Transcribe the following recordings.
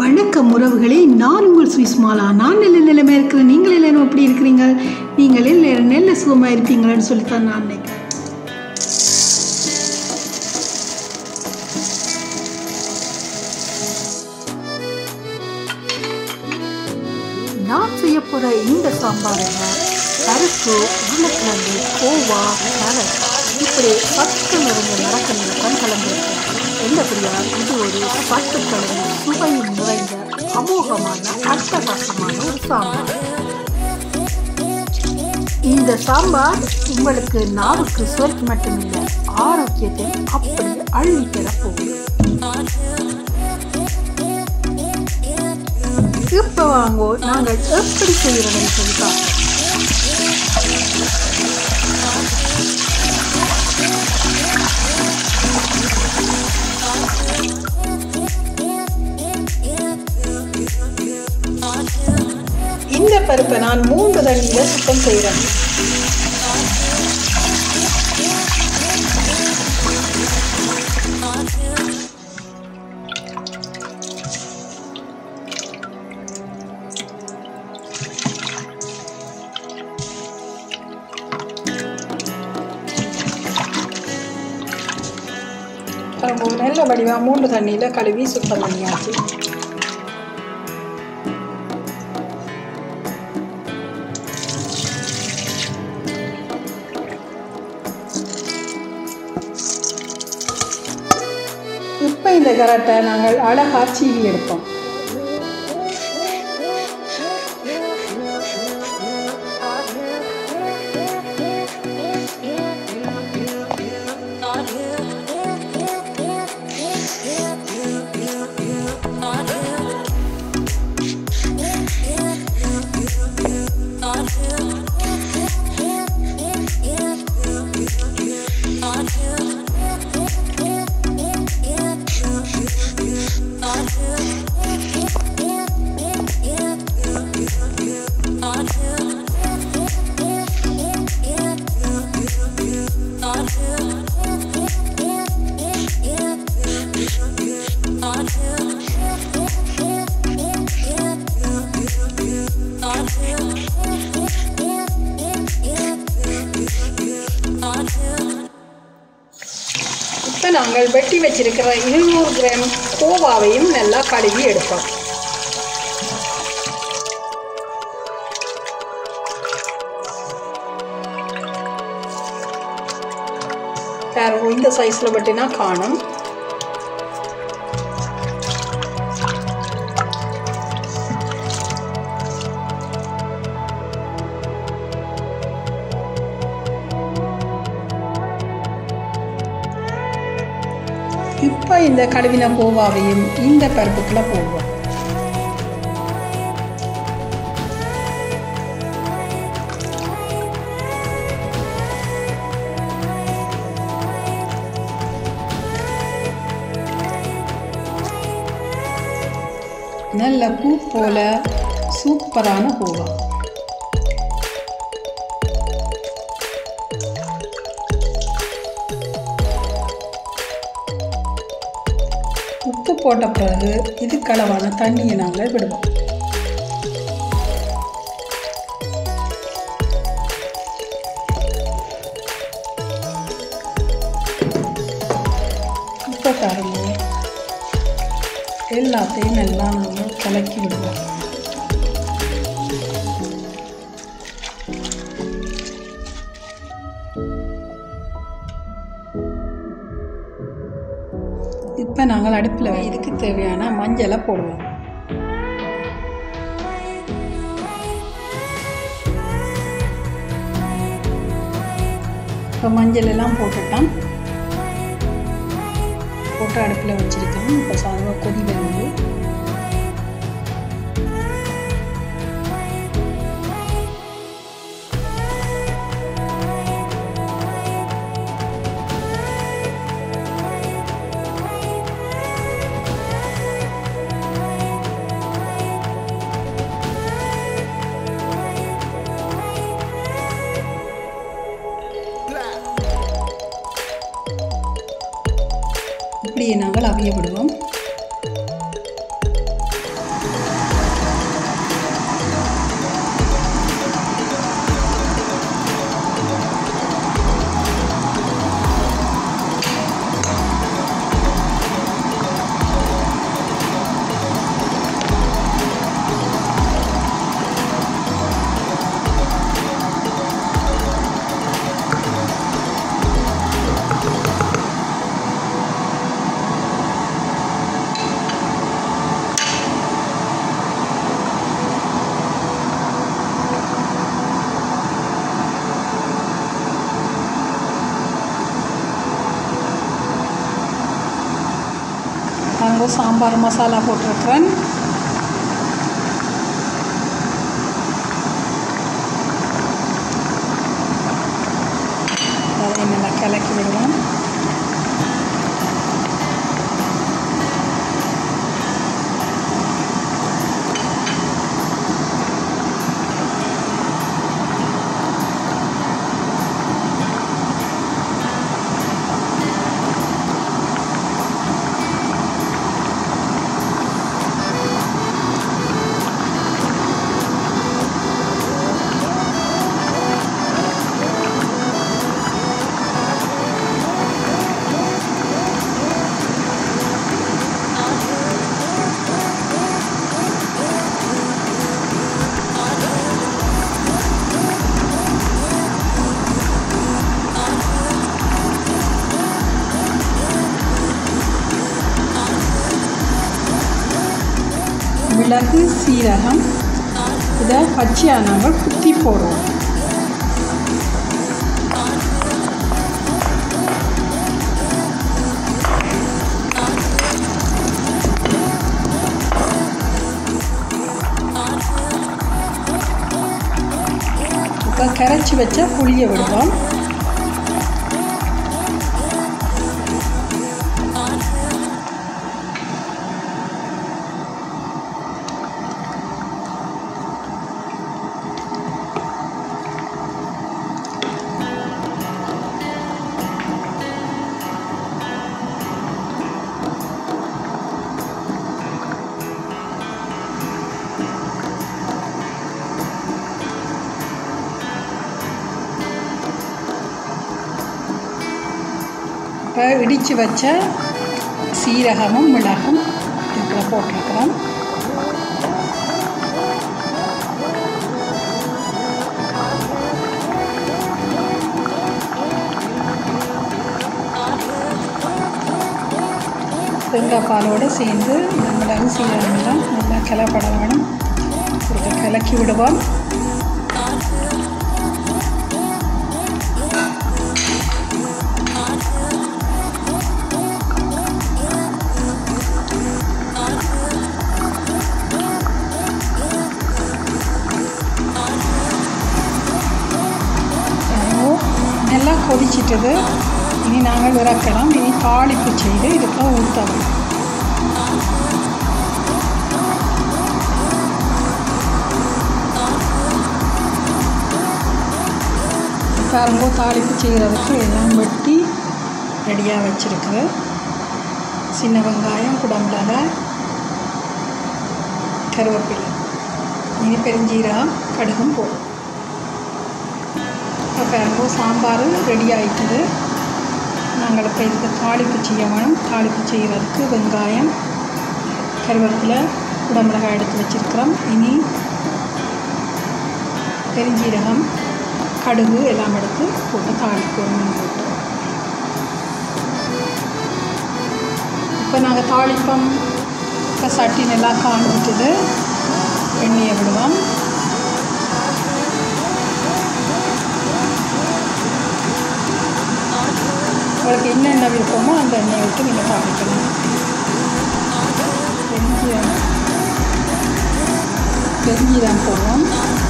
வணக்கம் உறவுகளே நான் உங்கள் சுவிஸ்மாலா நான் நல்ல நிலைமை இருக்கிறேன் நீங்கள் எல்லாரும் எப்படி இருக்கிறீங்க நீங்கள் எல்லாரும் நல்ல சுகமாக இருப்பீங்களான்னு சொல்லித்தான் நான் நினைக்கிறேன் நான் செய்ய போகிற இந்த சாம்பார் என்ன பருப்பு உருளைக்கிழங்கு கோவா கேரட் இப்படி பத்து நிறைந்த மரக்கண்ணில் தான் கலந்துருக்கேன் எந்தபடியா இது ஒரு பத்து கலந்து சுவையும் நிறைந்த அமோகமான அட்டகாசமான ஒரு சாம்பார் இந்த சாம்பார் உங்களுக்கு நாவுக்கு சுவைக்கு மட்டுமில்லை ஆரோக்கியத்தை அப்படி அள்ளி தரப்போகுது இப்போ வாங்கோ நாங்கள் எப்படி செய்கிறோம்னு சொல்லி பார்ப்போம் இந்த பருப்பை நான் மூன்று தண்ணியில் சுத்தம் செய்கிறேன் நம்ம நல்ல வடிவாக மூன்று தண்ணியில் கழுவி சுத்தம் பண்ணியாச்சு இப்போ இந்த கரட்டை நாங்கள் அழகாக சீவி எடுப்போம் இப்போ நாங்கள் வெட்டி வச்சிருக்கிற இருநூறு கிராம் கோவாவையும் நல்லா கழுவி எடுப்போம் பாருங்க இந்த சைஸில் வெட்டினா காணும் இப்போ இந்த கடுவின கோவாவையும் இந்த பருப்புக்குள்ள போடுவோம் நல்ல பூ போல சூப்பரான கோவா உப்பு போட்ட பிறகு இதுக்களவான தண்ணியை நாங்கள் விடுவோம் உப்பை பாருங்க எல்லாத்தையும் நல்லா நாங்கள் கலக்கி விடுவோம் இப்போ நாங்கள் அடுப்பில் இதுக்கு தேவையான மஞ்சளை போடுவோம் இப்போ மஞ்சள் எல்லாம் போட்டுட்டோம் போட்டு அடுப்பில் வச்சுருக்கோம் இப்போ சாதமாக கொதி வருது இப்படியே நாங்கள் அவிய விடுவோம் பாருங்க சாம்பார் மசாலா போட்டிருக்கிறேன் அதை நல்லா கலக்கி விடுவோம் மிளகு சீரகம் இதை பச்சையாக நாங்கள் குத்தி போடுவோம் இப்போ கரைச்சி வச்ச புளியை விடுவோம் இப்போ இடித்து வச்ச சீரகமும் மிளகும் இதில் போட்டிருக்கிறோம் தேங்காய் பாலோடு சேர்ந்து இந்த மிளகு சீரகமெல்லாம் நல்லா கிளப்பட வேணும் இதை கலக்கி விடுவோம் நல்லா கொதிச்சிட்டது இனி நாங்கள் இறக்கலாம் இனி தாளிப்பு செய்து இதுக்குள்ள ஊற்றணும் பாருங்கோ தாளிப்பு செய்கிறதுக்கு எல்லாம் வெட்டி ரெடியாக வச்சுருக்கு சின்ன வெங்காயம் குடமிளகா கருவேப்பிலை இனி பெருஞ்சீரகம் கடுகும் போடும் இப்போ பாருங்க சாம்பார் ரெடி ஆயிட்டுது நாங்கள் இப்போ இதுக்கு தாளிப்பு செய்ய வேணும் தாளிப்பு செய்கிறதுக்கு வெங்காயம் கருவேப்பிலை குடமிளகாய் எடுத்து வச்சுருக்கிறோம் இனி பெருஞ்சீரகம் கடுகு எல்லாம் எடுத்து போட்டு தாளிக்கணும் போட்டு இப்போ நாங்கள் தாளிப்பம் இப்போ சட்டி நல்லா காஞ்சிட்டுது எண்ணெயை விடுவோம் உங்களுக்கு என்னென்ன விருப்பமோ அந்த எண்ணெயை விட்டு நீங்கள் தாளிக்கணும் பெருஞ்சீரம் பெருஞ்சீரம் போடுவோம்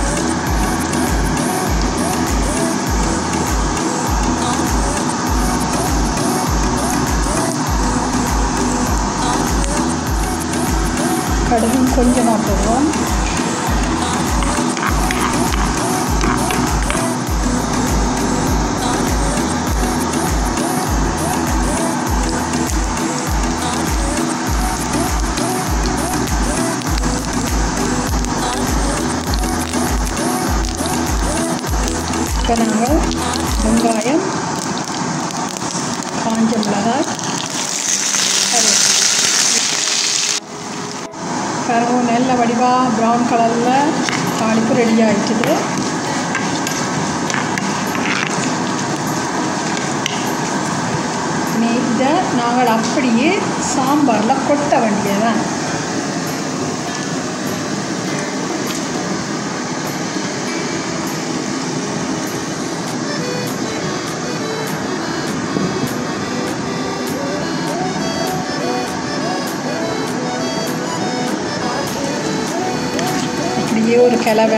கடுகும் கொஞ்சமாக போடுவோம் இப்போ நாங்கள் வெங்காயம் காஞ்ச மிளகாய் கருவு நல்ல வடிவாக ப்ரௌன் கலரில் தாளிப்பு ரெடி ஆகிட்டுது நீ இதை நாங்கள் அப்படியே சாம்பாரில் கொட்ட வேண்டியதான் கிளவை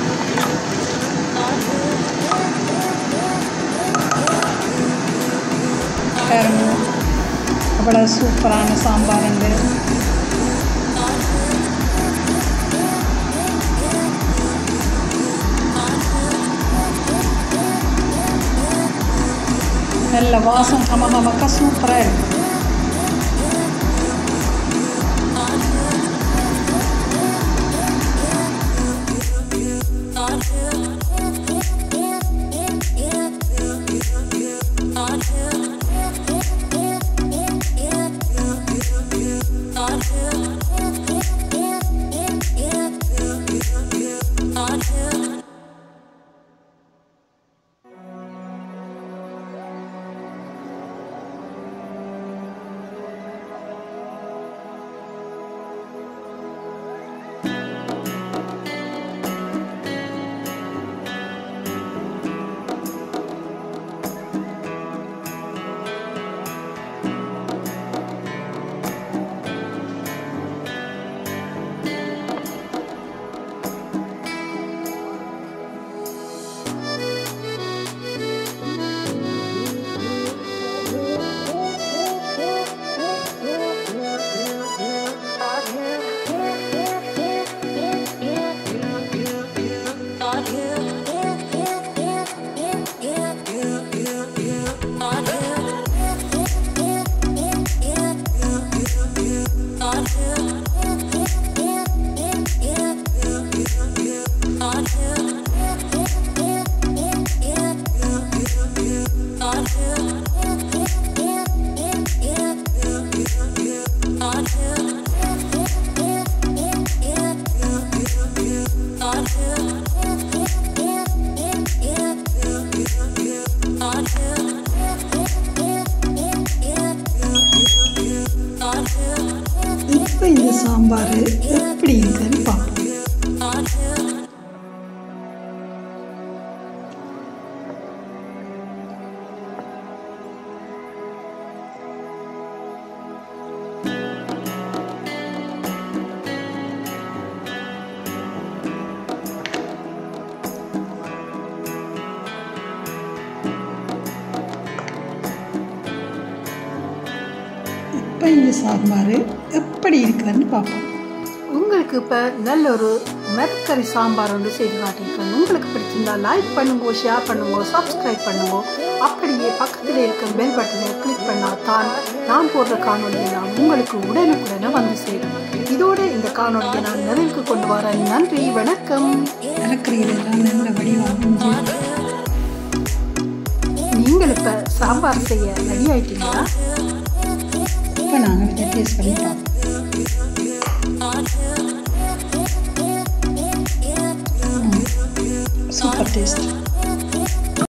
பாருங்க அவ்வளோ சூப்பரான சாம்பார் உண்டு நல்ல வாசம் கமகமக்க சூப்பராக இருக்கும் இப்போ இந்த சாம்பார் எப்படி இருக்குன்னு பார்ப்போம் இப்போ இந்த சாம்பார் எப்படி இருக்குன்னு பார்ப்போம் உங்களுக்கு இப்போ நல்ல ஒரு மெத்தரி சாம்பார் வந்து செய்து காட்டியிருக்கேன் உங்களுக்கு பிடிச்சிருந்தா லைக் பண்ணுங்க ஷேர் பண்ணுங்க சப்ஸ்கிரைப் பண்ணுங்க அப்படியே பக்கத்தில் இருக்க பெல் பட்டனை கிளிக் பண்ணால் தான் நான் போடுற காணொலியெல்லாம் உங்களுக்கு உடனுக்குடனே வந்து சேரும் இதோட இந்த காணொலியை நான் நிறைவுக்கு கொண்டு வரேன் நன்றி வணக்கம் இறக்குறதெல்லாம் நல்ல வடிவாக நீங்கள் இப்போ சாம்பார் செய்ய ரெடி ஆயிட்டீங்களா இப்போ நாங்கள் இதை டேஸ்ட் பண்ணி பார்ப்போம்